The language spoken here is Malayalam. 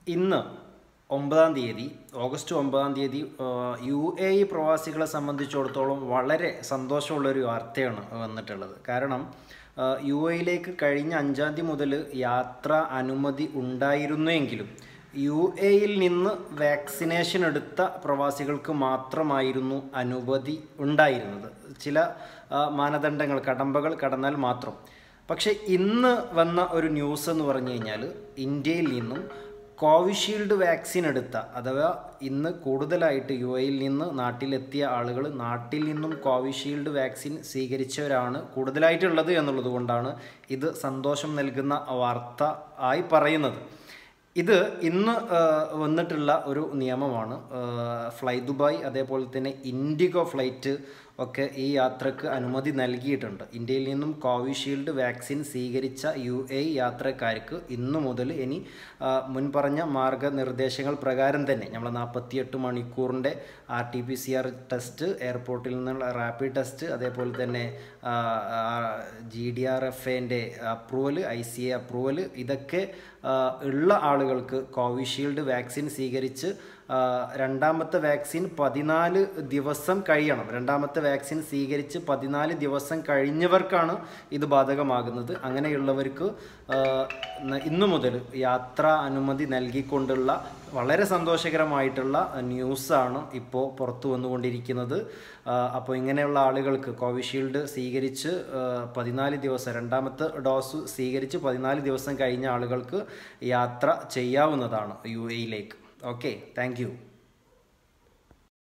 ഇന്ന് ഒമ്പതാം തീയതി ഓഗസ്റ്റ് ഒമ്പതാം തീയതി യു എ ഇ പ്രവാസികളെ സംബന്ധിച്ചിടത്തോളം വളരെ സന്തോഷമുള്ളൊരു വാർത്തയാണ് വന്നിട്ടുള്ളത് കാരണം യു എയിലേക്ക് കഴിഞ്ഞ അഞ്ചാം തീയതി മുതൽ യാത്ര അനുമതി ഉണ്ടായിരുന്നുവെങ്കിലും യു എയിൽ നിന്ന് വാക്സിനേഷൻ എടുത്ത പ്രവാസികൾക്ക് മാത്രമായിരുന്നു അനുമതി ഉണ്ടായിരുന്നത് ചില ആ, മാനദണ്ഡങ്ങൾ കടമ്പകൾ കടന്നാൽ മാത്രം പക്ഷേ ഇന്ന് വന്ന ഒരു ന്യൂസ് എന്ന് പറഞ്ഞു കഴിഞ്ഞാൽ ഇന്ത്യയിൽ നിന്നും കോവിഷീൽഡ് വാക്സിൻ എടുത്ത അഥവാ ഇന്ന് കൂടുതലായിട്ട് യു എയിൽ നിന്ന് നാട്ടിലെത്തിയ ആളുകൾ നാട്ടിൽ നിന്നും കോവിഷീൽഡ് വാക്സിൻ സ്വീകരിച്ചവരാണ് കൂടുതലായിട്ടുള്ളത് എന്നുള്ളത് കൊണ്ടാണ് ഇത് സന്തോഷം നൽകുന്ന വാർത്ത ആയി പറയുന്നത് ഇത് ഇന്ന് ആ, വന്നിട്ടുള്ള ഒരു നിയമമാണ് ആ, ഫ്ലൈ ദുബായ് അതേപോലെ തന്നെ ഇൻഡിഗോ ഫ്ലൈറ്റ് ഒക്കെ ഈ യാത്രക്ക് അനുമതി നൽകിയിട്ടുണ്ട് ഇന്ത്യയിൽ നിന്നും കോവിഷീൽഡ് വാക്സിൻ സ്വീകരിച്ച യു എ യാത്രക്കാർക്ക് ഇന്നു മുതൽ ഇനി ആ, മുൻ പറഞ്ഞ മാർഗനിർദ്ദേശങ്ങൾ പ്രകാരം തന്നെ നമ്മൾ നാൽപ്പത്തിയെട്ട് മണിക്കൂറിൻ്റെ R T P C R test എയർപോർട്ടിൽ നിന്നുള്ള റാപ്പിഡ് ടെസ്റ്റ് അതേപോലെ തന്നെ ജി ഡി ആർ എഫ് എൻ്റെ approval I C A approval ഇതൊക്കെ ആ, ഉള്ള ആളുകൾക്ക് കോവിഷീൽഡ് വാക്സിൻ സ്വീകരിച്ച് ആ, രണ്ടാമത്തെ വാക്സിൻ പതിനാല് ദിവസം കഴിയണം രണ്ടാമത്തെ വാക്സിൻ സ്വീകരിച്ച് പതിനാല് ദിവസം കഴിഞ്ഞവർക്കാണ് ഇത് ബാധകമാകുന്നത് അങ്ങനെയുള്ളവർക്ക് ആ, ന- ഇന്നു മുതൽ യാത്രാ അനുമതി നൽകിക്കൊണ്ടുള്ള വളരെ സന്തോഷകരമായിട്ടുള്ള ന്യൂസാണ് ഇപ്പോൾ പുറത്തു വന്നുകൊണ്ടിരിക്കുന്നത് ആ, അപ്പോൾ ഇങ്ങനെയുള്ള ആളുകൾക്ക് കോവിഷീൽഡ് സ്വീകരിച്ച് ആ, പതിനാല് ദിവസം രണ്ടാമത്തെ ഡോസ് സ്വീകരിച്ച് പതിനാല് ദിവസം കഴിഞ്ഞ ആളുകൾക്ക് യാത്ര ചെയ്യാവുന്നതാണ് യു എയിലേക്ക് ഓക്കെ താങ്ക് യു